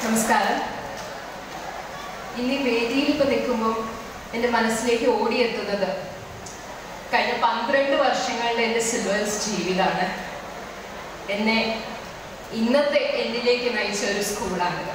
നമസ്കാരം ഇന്ന് ഈ വേദിയിൽ ഇപ്പൊ നിൽക്കുമ്പോൾ എൻ്റെ മനസ്സിലേക്ക് ഓടിയെത്തുന്നത് കഴിഞ്ഞ പന്ത്രണ്ട് വർഷങ്ങളുടെ എൻ്റെ സിൽവേഴ്സ് ജീവിതമാണ് എന്നെ ഇന്നത്തെ എന്നിലേക്ക് നയിച്ച ഒരു സ്കൂളാണിത്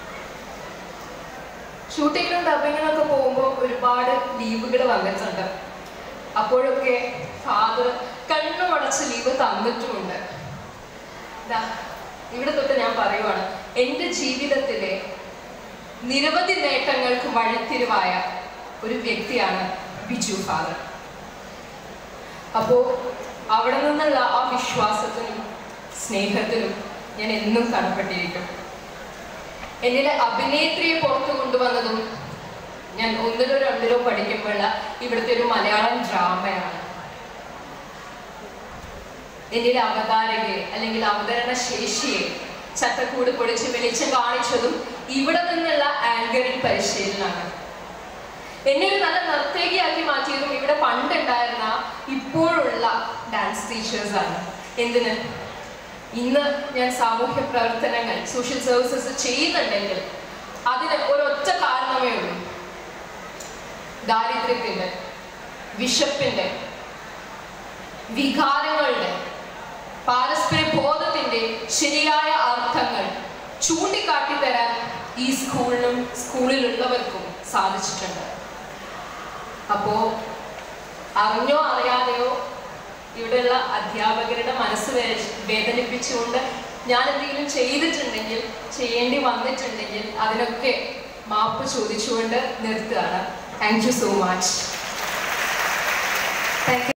ഷൂട്ടിങ്ങിനും ഡബിങ്ങിനും ഒക്കെ പോകുമ്പോൾ ഒരുപാട് ലീവുകൾ വന്നിട്ടുണ്ട് അപ്പോഴൊക്കെ ഫാദർ കണ്ണുമടച്ച് ലീവ് തന്നിട്ടുമുണ്ട് ദാ, ഇവിടെ തൊട്ട് ഞാൻ പറയുവാണ് എൻ്റെ ജീവിതത്തിലെ നിരവധി നേട്ടങ്ങൾക്ക് വഴിത്തിരിവായ ഒരു വ്യക്തിയാണ് ബിജു ഫാദർ അപ്പോ അവിടെ നിന്നുള്ള ആ വിശ്വാസത്തിനും സ്നേഹത്തിനും ഞാൻ എന്നും കടപ്പെട്ടിരിക്കും എന്നിലെ അഭിനേത്രിയെ പുറത്തു കൊണ്ടുവന്നതും ഞാൻ ഒന്നിലോ രണ്ടിലോ പഠിക്കുമ്പോഴുള്ള ഇവിടുത്തെ ഒരു മലയാളം ഡ്രാമയാണ് എന്നിലെ അവതാരകയെ അല്ലെങ്കിൽ അവതരണ ശേഷിയെ ചട്ടക്കൂട് പൊടിച്ച് വെളിച്ചം കാണിച്ചതും ഇവിടെ നിന്നുള്ള ആങ്കറിംഗ് പരിശീലനമാണ് എന്നെ ഒരു നല്ല നർത്തകിയാക്കി മാറ്റിയതും ഇവിടെ പണ്ടുണ്ടായിരുന്ന ഇപ്പോഴുള്ള ഡാൻസ് ടീച്ചേഴ്സ് ആണ് എന്തിന് ഇന്ന് ഞാൻ സാമൂഹ്യ പ്രവർത്തനങ്ങൾ സോഷ്യൽ സർവീസസ് ചെയ്യുന്നുണ്ടെങ്കിൽ അതിന് ഒരൊറ്റ കാരണമേ ഉള്ളൂ ദാരിദ്ര്യത്തിന്റെ വിശപ്പിന്റെ വികാരങ്ങളുടെ പാരസ്പര്യ ബോധത്തിന്റെ ശരിയായ അർത്ഥങ്ങൾ ചൂണ്ടിക്കാട്ടി തരാൻ ഈ സ്കൂളിനും സ്കൂളിലുള്ളവർക്കും സാധിച്ചിട്ടുണ്ട് അപ്പോ അറിഞ്ഞോ അറിയാതെയോ ഇവിടെയുള്ള അധ്യാപകരുടെ മനസ്സ് വേ- വേദനിപ്പിച്ചുകൊണ്ട് ഞാൻ എന്തെങ്കിലും ചെയ്തിട്ടുണ്ടെങ്കിൽ ചെയ്യേണ്ടി വന്നിട്ടുണ്ടെങ്കിൽ അതിനൊക്കെ മാപ്പ് ചോദിച്ചുകൊണ്ട് നിർത്തുകയാണ് thank you so much thank